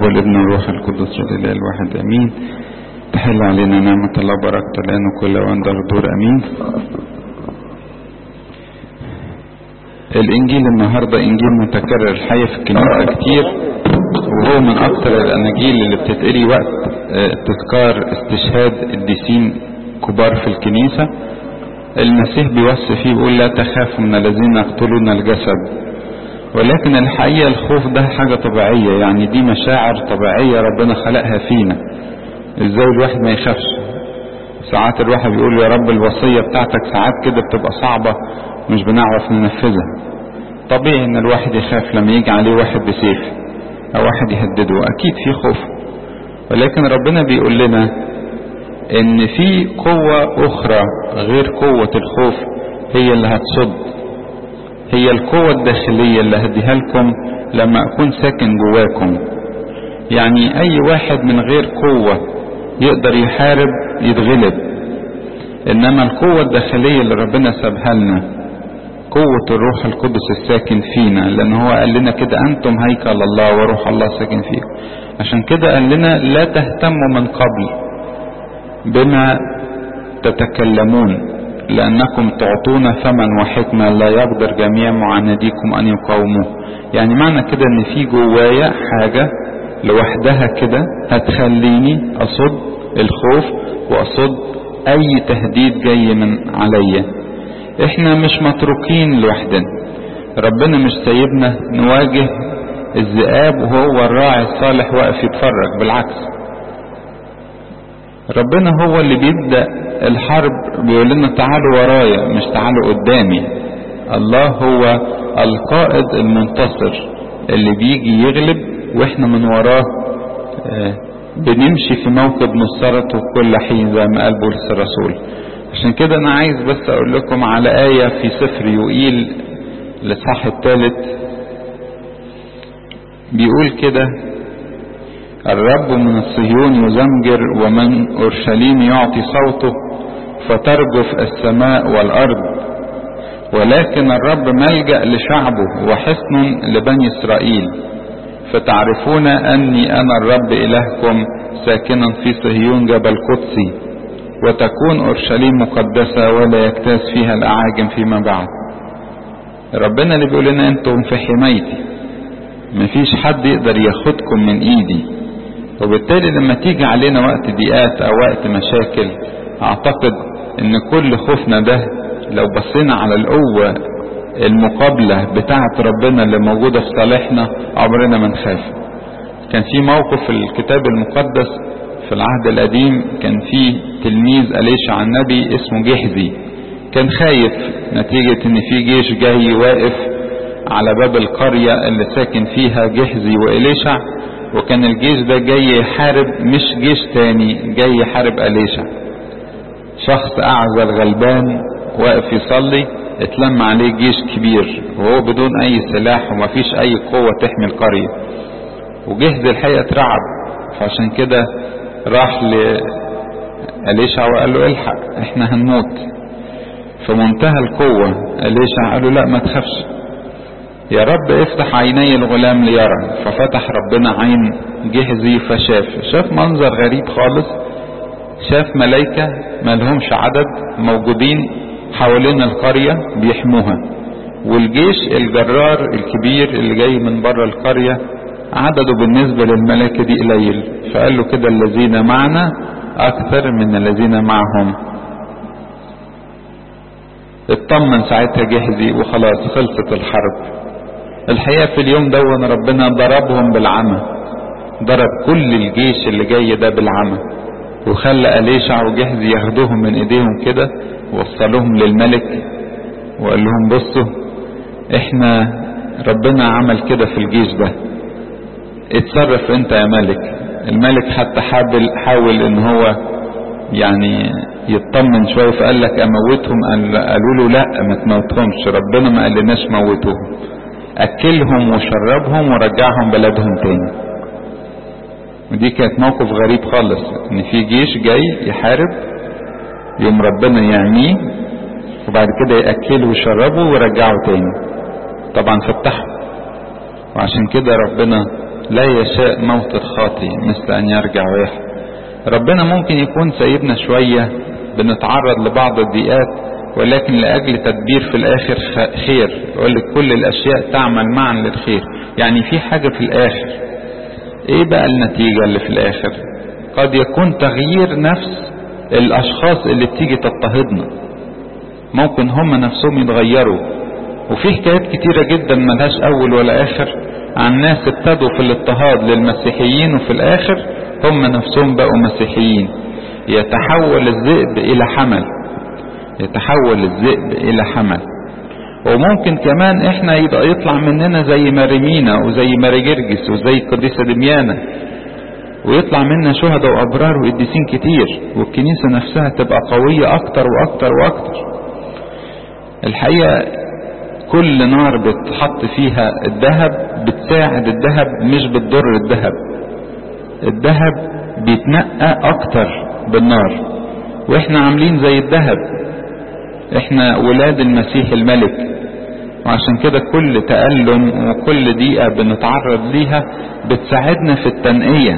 والابن والروح القدس لله الواحد امين تحل علينا نعمة الله وبركته لأنه كل وندر دور امين الانجيل النهاردة انجيل متكرر الحقيقة في الكنيسة كتير وهو من اكتر الاناجيل اللي بتتقري وقت تذكار استشهاد الديسين كبار في الكنيسة المسيح بيوصي فيه بيقول لا تخافوا من الذين يقتلون الجسد ولكن الحقيقة الخوف ده حاجة طبيعية يعني دي مشاعر طبيعية ربنا خلقها فينا ازاي الواحد ما يخافش ساعات الواحد بيقول يا رب الوصية بتاعتك ساعات كده بتبقى صعبة مش بنعرف ننفذها طبيعي ان الواحد يخاف لما يجي عليه واحد بسيف او واحد يهدده اكيد في خوف ولكن ربنا بيقول لنا ان في قوة اخرى غير قوة الخوف هي اللي هتصد هي القوة الداخلية اللي هديها لكم لما اكون ساكن جواكم يعني اي واحد من غير قوة يقدر يحارب يتغلب انما القوة الداخلية اللي ربنا سابها لنا قوة الروح القدس الساكن فينا لان هو قال لنا كده انتم هيكل الله وروح الله ساكن فيكم عشان كده قال لنا لا تهتموا من قبل بما تتكلمون لأنكم تعطون ثمن وحكمة لا يقدر جميع معانديكم أن يقاوموه يعني معنى كده أن في جوايا حاجة لوحدها كده هتخليني أصد الخوف وأصد أي تهديد جاي من عليا احنا مش متروكين لوحدنا ربنا مش سايبنا نواجه الذئاب وهو الراعي الصالح واقف يتفرج بالعكس ربنا هو اللي بيبدأ الحرب بيقول لنا تعالوا ورايا مش تعالوا قدامي الله هو القائد المنتصر اللي بيجي يغلب واحنا من وراه بنمشي في موكب نصرته كل حين زي ما قال بولس الرسول عشان كده انا عايز بس اقول لكم على آية في سفر يوئيل الاصحاح الثالث بيقول كده الرب من الصهيون يزمجر ومن اورشليم يعطي صوته فترجف السماء والارض ولكن الرب ملجا لشعبه وحصن لبني اسرائيل فتعرفون اني انا الرب الهكم ساكنا في صهيون جبل قدسي وتكون اورشليم مقدسه ولا يكتاز فيها الاعاجم فيما بعد ربنا اللي بيقول لنا انتم في حمايتي مفيش حد يقدر ياخدكم من ايدي وبالتالي لما تيجي علينا وقت ضيقات او وقت مشاكل اعتقد ان كل خوفنا ده لو بصينا على القوة المقابلة بتاعة ربنا اللي موجودة في صالحنا عمرنا ما نخاف كان في موقف في الكتاب المقدس في العهد القديم كان في تلميذ أليشع عن النبي اسمه جحزي كان خايف نتيجة ان في جيش جاي واقف على باب القرية اللي ساكن فيها جحزي وإليشع وكان الجيش ده جاي يحارب مش جيش تاني جاي يحارب أليشع شخص أعزل غلبان واقف يصلي اتلم عليه جيش كبير وهو بدون أي سلاح ومفيش أي قوة تحمي القرية وجهز الحقيقة اترعب فعشان كده راح لأليشع وقال له الحق احنا هنموت في منتهى القوة أليشع قال له لا ما تخافش يا رب افتح عيني الغلام ليرى ففتح ربنا عين جهزي فشاف شاف منظر غريب خالص شاف ملايكة مالهمش عدد موجودين حوالين القرية بيحموها والجيش الجرار الكبير اللي جاي من بره القرية عدده بالنسبة للملائكة دي قليل فقال له كده الذين معنا أكثر من الذين معهم اطمن ساعتها جهزي وخلاص خلصت الحرب الحقيقة في اليوم دون ربنا ضربهم بالعمى ضرب كل الجيش اللي جاي ده بالعمى وخلى أليشع وجهزي ياخدوهم من ايديهم كده ووصلوهم للملك وقال لهم بصوا احنا ربنا عمل كده في الجيش ده اتصرف انت يا ملك الملك حتى حاول حاول ان هو يعني يطمن شويه فقال لك اموتهم قالوا له لا ما تموتهمش ربنا ما قالناش موتوهم اكلهم وشربهم ورجعهم بلدهم تاني ودي كانت موقف غريب خالص ان في جيش جاي يحارب يوم ربنا يعميه وبعد كده ياكله ويشربه ويرجعه تاني طبعا فتحه وعشان كده ربنا لا يشاء موت الخاطي مثل أن يرجع ويحيى ربنا ممكن يكون سايبنا شوية بنتعرض لبعض الضيقات ولكن لأجل تدبير في الآخر خير يقول لك كل الأشياء تعمل معا للخير يعني في حاجة في الآخر إيه بقى النتيجة اللي في الآخر قد يكون تغيير نفس الأشخاص اللي بتيجي تضطهدنا ممكن هم نفسهم يتغيروا وفي حكايات كتيرة جدا ملهاش أول ولا آخر عن ناس ابتدوا في الاضطهاد للمسيحيين وفي الآخر هم نفسهم بقوا مسيحيين يتحول الذئب إلى حمل يتحول الذئب إلى حمل وممكن كمان احنا يبقى يطلع مننا زي مريمينا وزي ماري جرجس وزي قديسة دميانة ويطلع منا شهداء وأبرار وقديسين كتير والكنيسة نفسها تبقى قوية أكتر وأكتر وأكتر الحقيقة كل نار بتحط فيها الذهب بتساعد الذهب مش بتضر الذهب الذهب بيتنقى أكتر بالنار واحنا عاملين زي الذهب احنا ولاد المسيح الملك وعشان كده كل تألم وكل دقيقة بنتعرض ليها بتساعدنا في التنقية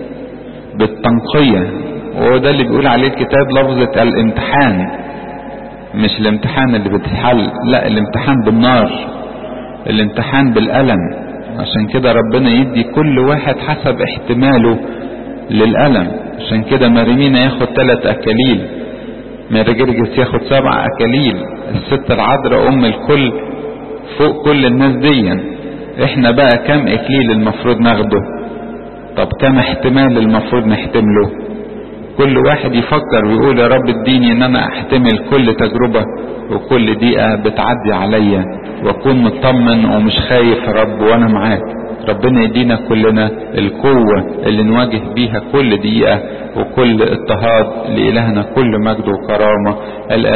بالتنقية وهو ده اللي بيقول عليه الكتاب لفظة الامتحان مش الامتحان اللي بتحل لا الامتحان بالنار الامتحان بالألم عشان كده ربنا يدي كل واحد حسب احتماله للألم عشان كده مريمينا ياخد ثلاث أكاليل ماري جرجس ياخد سبع أكاليل الست العذراء أم الكل فوق كل الناس ديا احنا بقى كم إكليل المفروض ناخده طب كم احتمال المفروض نحتمله كل واحد يفكر ويقول يا رب اديني ان انا احتمل كل تجربة وكل دقيقة بتعدي عليا واكون مطمن ومش خايف يا رب وانا معاك ربنا يدينا كلنا القوة اللي نواجه بيها كل دقيقة وكل اضطهاد لإلهنا كل مجد وكرامة